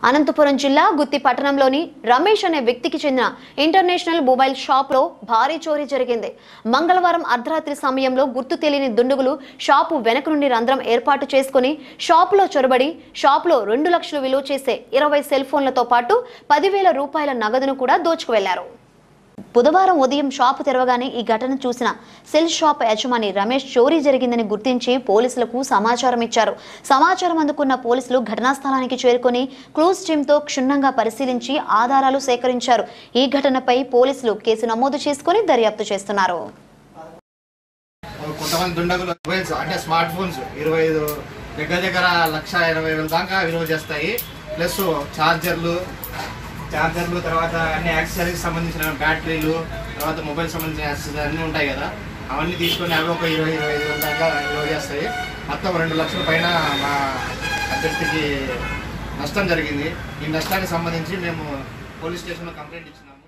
అనంతపురం జిల్లా గుత్తి పట్టణంలోని రమేష్ అనే వ్యక్తికి చెందిన ఇంటర్నేషనల్ మొబైల్ షాప్లో భారీ చోరీ జరిగింది మంగళవారం అర్ధరాత్రి సమయంలో గుర్తు తెలియని దుండగులు షాపు వెనక నుండి రంధ్రం ఏర్పాటు చేసుకుని షాపులో చొరబడి షాపులో రెండు లక్షలు విలువ చేసే ఇరవై సెల్ ఫోన్లతో పాటు పదివేల రూపాయల నగదును కూడా దోచుకు వెళ్లారు బుధవారం ఉదయం షాపు తెరవగానే ఈ ఘటన చూసిన సెల్ షాప్ యజమాని రమేష్ చోరీ జరిగిందని గుర్తించి పోలీసులకు సమాచారం ఇచ్చారు సమాచారం అందుకున్న పోలీసులు ఘటనా స్థలానికి చేరుకొని క్లూజ్ టీంతో క్షుణ్ణంగా పరిశీలించి ఆధారాలు సేకరించారు ఈ ఘటనపై పోలీసులు కేసు నమోదు చేసుకుని దర్యాప్తు చేస్తున్నారు కొంతమంది దుండగులు మొబైల్స్ అంటే స్మార్ట్ ఫోన్స్ ఇరవై ఐదు దగ్గర దగ్గర లక్ష ఇరవై వేల దాకా విలువ చేస్తాయి ప్లస్ ఛార్జర్లు ఛార్జర్లు తర్వాత అన్ని యాక్సెసరీస్ సంబంధించిన బ్యాటరీలు తర్వాత మొబైల్ సంబంధించిన యాక్సెసరీస్ అన్నీ ఉంటాయి కదా అవన్నీ తీసుకొని అవి ఒక ఇరవై ఇరవై ఐదు వేల దాకా విలువ చేస్తాయి మొత్తం రెండు లక్షల పైన మా అభ్యర్థికి నష్టం జరిగింది ఈ నష్టానికి సంబంధించి మేము పోలీస్ స్టేషన్లో కంప్లైంట్ ఇచ్చినాము